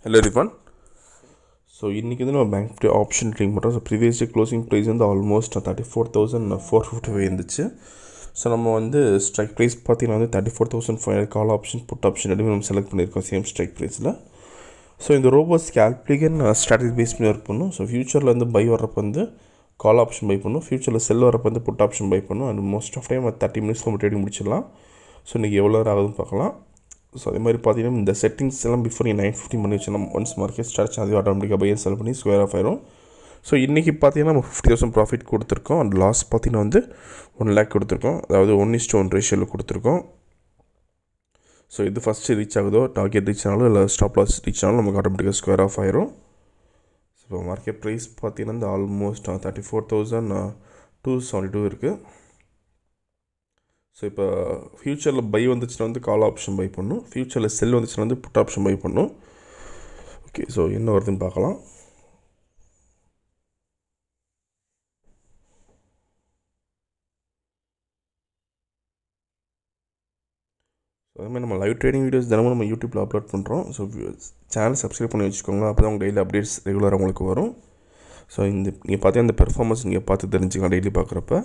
hello Rifan so இன்றைக்கி வந்து நம்ம பேங்க் நிஃப்டி ஆப்ஷன் ட்ரேடிங் பண்ணுறோம் so previous day closing price வந்து almost thirty four thousand four fifty five இருந்துச்சு ஸோ நம்ம வந்து ஸ்ட்ரைக் ப்ரைஸ் பார்த்தீங்கன்னா வந்து thirty four thousand five hundred call option put option ரெண்டுமே நம்ம செலக்ட் பண்ணியிருக்கோம் சேம் ஸ்ட்ரைக் ப்ரைஸில் ஸோ இந்த ரோபோஸ் கேல்ப்ளிகன் ஸ்ட்ராட்டஜி பேஸ் பண்ணி ஒர்க் பண்ணும் ஸோ ஃபியூச்சரில் வந்து பை வர்றப்போ வந்து கால் ஆப்ஷன் பை பண்ணும் ஃபியூச்சரில் செல் வரப்போ வந்து புட் ஆப்ஷன் பை பண்ணும் and most of time thirty minutes நம்ம ட்ரேடிங் முடிச்சிடலாம் ஸோ இன்றைக்கி எவ்வளோ நேரம் ஆகுதுன்னு பார்க்கலாம் ஸோ அதே மாதிரி பார்த்தீங்கன்னா இந்த செட்டிங்ஸ் எல்லாம் பிஃபோர் நீங்கள் நைன் ஃபிஃப்டி பண்ணி வச்சு நம்ம ஒன்ஸ் மார்க்கெட் ஸ்டார்ட் அது ஆட்டோமேட்டிக்காக பையன் செல் பண்ணி ஸ்கொயர் ஆஃப் ஆயிரும் ஸோ இன்றைக்கி பார்த்தீங்கன்னா நம்ம ஃபிஃப்டி தௌசண்ட் ப்ராஃபிட் கொடுத்துருக்கோம் அண்ட் லாஸ் பார்த்தீங்கன்னா வந்து ஒன் லேக் கொடுத்துருக்கோம் அதாவது ஒன் இஸ்ட் ஒன் ரேஷியோவில் கொடுத்துருக்கோம் ஸோ இது ஃபஸ்ட்டு ரீச் ஆகுதோ டார்கெட் ரீச் ஆனாலும் இல்லை ஸ்டாப் லாஸ் ரீச் ஆனாலும் நமக்கு ஆட்டோமேட்டிக்காக ஸ்கொயர் ஆஃப் ஆயிரும் ஸோ இப்போ மார்க்கெட் ப்ரைஸ் பார்த்தீங்கன்னா இந்த almost thirty four thousand two seventy two இருக்குது ஸோ இப்போ ஃப்யூச்சரில் பை வந்துச்சுன்னா வந்து கால் ஆப்ஷன் பை பண்ணும் ஃப்யூச்சரில் செல் வந்துச்சுன்னா வந்து புட் ஆப்ஷன் பை பண்ணும் ஓகே ஸோ என்ன வருதுன்னு பார்க்கலாம் ஸோ அதுமாதிரி நம்ம லைவ் ட்ரேடிங் வீடியோஸ் தினமும் நம்ம யூடியூப்பில் அப்லோட் பண்ணுறோம் ஸோ சேனல் சப்ஸ்கிரைப் பண்ணி வச்சுக்கோங்க அப்போ தான் உங்கள் டெய்லி அப்டேட்ஸ் ரெகுலராக உங்களுக்கு வரும் ஸோ இந்த நீங்கள் பார்த்தீங்கன்னா இந்த பெர்ஃபார்மன்ஸ் நீங்கள் பார்த்து தெரிஞ்சுக்கலாம் டெய்லி பார்க்குறப்ப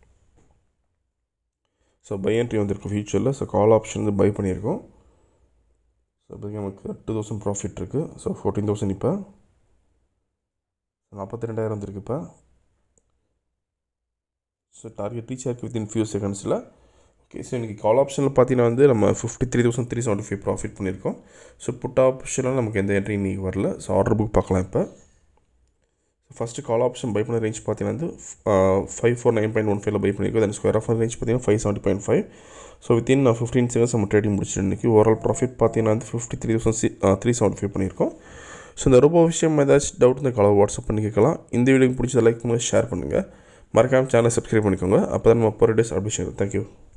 ஸோ பை என்ட்ரி வந்திருக்கு ஃபியூச்சரில் ஸோ கால் ஆப்ஷன் வந்து பை பண்ணியிருக்கோம் ஸோ இப்போதைக்கு நமக்கு டூ தௌசண்ட் ப்ராஃபிட் இருக்குது ஸோ ஃபோர்டீன் தௌசண்ட் இப்போ நாற்பத்தி ரெண்டாயிரம் வந்திருக்கு இப்போ ஸோ டார்கெட் ரீச் ஆயிருக்கு வித்தின் ஃபியூ செகண்ட்ஸில் ஓகே ஸோ இன்றைக்கி கால் ஆப்ஷனில் பார்த்தீங்கன்னா வந்து நம்ம fifty three thousand three seventy five profit பண்ணியிருக்கோம் ஸோ புட் ஆப்ஷனில் நமக்கு எந்த என்ட்ரி இன்றைக்கி வரல ஸோ ஆர்டர் புக் பார்க்கலாம் இப்போ ஃபஸ்ட்டு கால் ஆப்ஷன் பை பண்ண ரேஞ்ச் பார்த்தீங்கன்னா வந்து five four nine point one ஃபைவ்ல பை பண்ணியிருக்கோம் தென் ஸ்கொயர் ஆஃப் ரேஞ்ச் பார்த்தீங்கன்னா five seventy point five so within fifteen seconds நம்ம ட்ரேடிங் முடிச்சிட்டு இன்றைக்கி ஓவரால் ப்ராஃபிட் பார்த்தீங்கன்னா வந்து ஃபிஃப்டி த்ரீ தௌசண்ட் சி த்ரீ செவன்ட்டி ஃபைவ் பண்ணியிருக்கோம் ஸோ இந்த ரொம்ப விஷயம் ஏதாச்சும் டவுட் இந்த காலை வாட்ஸ்அப் பண்ணி கேட்கலாம் இந்த வீடியோக்கு பிடிச்சதை லைக் பண்ணுங்கள் ஷேர் பண்ணுங்கள் மறக்காமல் சேனலை சப்ஸ்கிரைப் பண்ணிக்கோங்க அப்போ தான் நம்ம பர் டேஸ் அப்டேஷன் தேங்க்யூ